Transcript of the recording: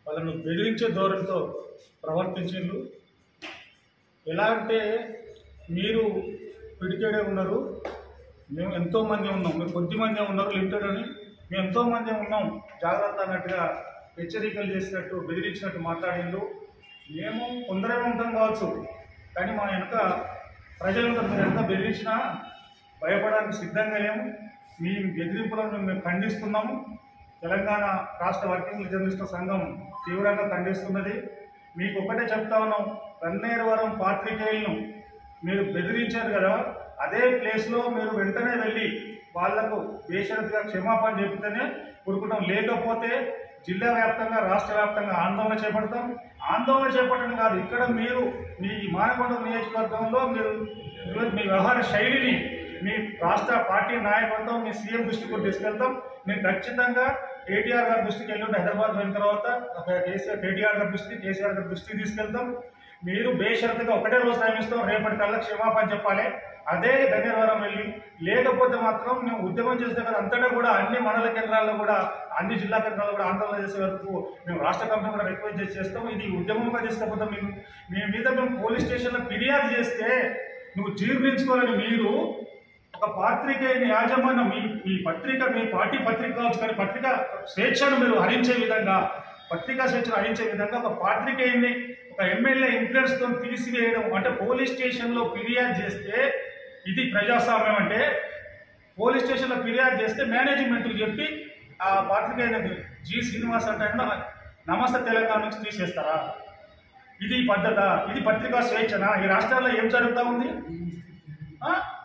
వాళ్ళను బెదిరించే ధోరణితో ప్రవర్తించిండ్రు ఎలా అంటే మీరు పిడికేడే ఉన్నారు మేము ఎంతోమంది ఉన్నాం మీరు కొద్దిమంది ఉన్నారు లిమిటెడ్ అని మేము ఎంతోమంది ఉన్నాం జాగ్రత్త అన్నట్టుగా హెచ్చరికలు చేసినట్టు బెదిరించినట్టు మాట్లాడిండు మేము కొందరమే ఉంటాం కావచ్చు కానీ మా వెనుక ప్రజలు ఉంటారు మీరు ఎంత బెదిరించినా భయపడడానికి సిద్ధంగా లేము మీ బెదిరింపులను మేము ఖండిస్తున్నాము తెలంగాణ రాష్ట్ర వర్కింగ్ జర్నలిస్టుల సంఘం తీవ్రంగా ఖండిస్తున్నది మీకు ఒకటే చెప్తా ఉన్నాం గన్నేరువరం పాత్రికేయులను మీరు బెదిరించారు కదా అదే ప్లేస్లో మీరు వెంటనే వెళ్ళి వాళ్లకు బేషరతుగా క్షమాపణ చెబితేనే ఉరుకుతాం లేకపోతే జిల్లా వ్యాప్తంగా రాష్ట్ర వ్యాప్తంగా ఆందోళన చేపడతాం ఆందోళన చేపట్టడం కాదు ఇక్కడ మీరు మీ మానకొండ నియోజకవర్గంలో మీరు ఈరోజు మీ వ్యవహార శైలిని మీ రాష్ట్ర పార్టీ నాయకత్వం మీ సీఎం దృష్టికి కూడా తీసుకెళ్తాం మేము ఖచ్చితంగా కేటీఆర్ గారి దృష్టికి వెళ్ళి హైదరాబాద్ పోయిన తర్వాత ఒక కేసీఆర్ కేటీఆర్ గారి దృష్టికి కేసీఆర్ గారి దృష్టికి తీసుకెళ్తాం మీరు బేషరతుగా ఒకటే రోజు టైం ఇస్తాం రేపటి కల్లా క్షమాపణ చెప్పాలి అదే ధన్యవాదం వెళ్ళి లేకపోతే మాత్రం మేము ఉద్యమం చేసే కదా అంతటా కూడా అన్ని మండల కేంద్రాల్లో కూడా అన్ని జిల్లా కేంద్రాల్లో కూడా ఆందోళన చేసే వరకు మేము రాష్ట్ర కమిటీ కూడా రిక్వెస్ట్ చేసి చేస్తాం ఇది ఉద్యమంగా తీసుకపోతాం మేము మీ మీద మేము పోలీస్ స్టేషన్లో ఫిర్యాదు చేస్తే నువ్వు జీర్ణించుకోవాలని మీరు ఒక పాత్రికేయుని యాజమాన్యం మీ మీ పత్రిక మీ పార్టీ పత్రిక కావచ్చు కానీ పత్రిక స్వేచ్ఛను మీరు హరించే విధంగా పత్రికా స్వేచ్ఛను హరించే విధంగా ఒక పాత్రికేయుని ఒక ఎమ్మెల్యే ఇన్ఫ్లుయెన్స్తో తీసివేయడం అంటే పోలీస్ స్టేషన్లో ఫిర్యాదు చేస్తే ఇది ప్రజాస్వామ్యం అంటే పోలీస్ స్టేషన్లో ఫిర్యాదు చేస్తే మేనేజ్మెంట్కి చెప్పి ఆ పాత్రికేయుని జి శ్రీనివాస్ అంటే ఆయన నమస్తే తెలంగాణ నుంచి తీసేస్తారా ఇది పద్ధత ఇది పత్రికా స్వేచ్ఛన ఈ రాష్ట్రాల్లో ఏం జరుగుతూ ఉంది ఆ?